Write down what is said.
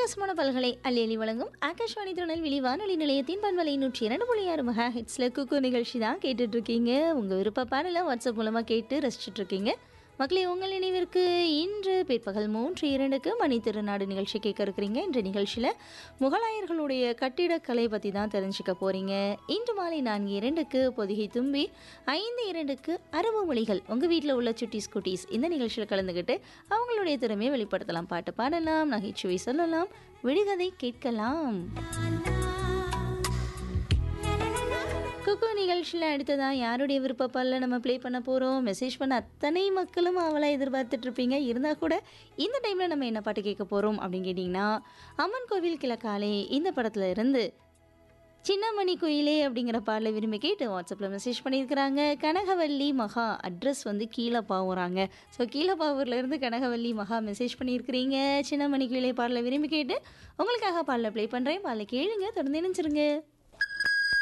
அட்டகாசமான பல்களை அள்ளி அள்ளி வழங்கும் ஆகாஷ்வாணி திருநெல்வேலி வானொலி நிலையத்தின் பண்பலை நூற்றி இரண்டு புள்ளி ஆறு மெகா ஹெட்ஸில் குக்கு நிகழ்ச்சி தான் கேட்டுட்டு இருக்கீங்க உங்கள் விருப்ப பாடலை வாட்ஸ்அப் மூலமாக கேட்டு ரசிச்சுட்டு இருக்கீங்க மக்களே உங்கள் நினைவிற்கு இன்று பிற்பகல் மூன்று இரண்டுக்கு மணி திருநாடு நிகழ்ச்சி கேட்க இருக்கிறீங்க இன்ற நிகழ்ச்சியில் முகலாயர்களுடைய கட்டிடக்கலை பற்றி தான் தெரிஞ்சுக்க போகிறீங்க இன்று மாலை நான்கு இரண்டுக்கு பொதிகை தும்பி ஐந்து இரண்டுக்கு அரபு மொழிகள் உங்கள் வீட்டில் உள்ள சுட்டிஸ் குட்டீஸ் இந்த நிகழ்ச்சியில் கலந்துக்கிட்டு அவங்களுடைய திறமையை வெளிப்படுத்தலாம் பாட்டு பாடலாம் நகைச்சுவை சொல்லலாம் விடுகதை கேட்கலாம் குக்கு நிகழ்ச்சியில் அடுத்ததான் யாருடைய விருப்பப்பாலில் நம்ம ப்ளே பண்ண போகிறோம் மெசேஜ் பண்ண அத்தனை மக்களும் அவளை எதிர்பார்த்துட்டு இருப்பீங்க இருந்தால் கூட இந்த டைமில் நம்ம என்ன பாட்டு கேட்க போகிறோம் அப்படின்னு கேட்டிங்கன்னா அம்மன் கோவில் கிழக்காலே இந்த படத்தில் இருந்து சின்னமணி குயிலே அப்படிங்கிற பாடலை விரும்பி கேட்டு வாட்ஸ்அப்பில் மெசேஜ் பண்ணியிருக்கிறாங்க கனகவல்லி மகா அட்ரஸ் வந்து கீழே பாவுறாங்க ஸோ கீழே பாவூர்லேருந்து கனகவல்லி மகா மெசேஜ் பண்ணியிருக்கிறீங்க சின்னமணி குயிலே பாடலை விரும்பி கேட்டு உங்களுக்காக பாடலை ப்ளே பண்ணுறேன் பாடலை கேளுங்க தொடர்ந்து நினைச்சிருங்க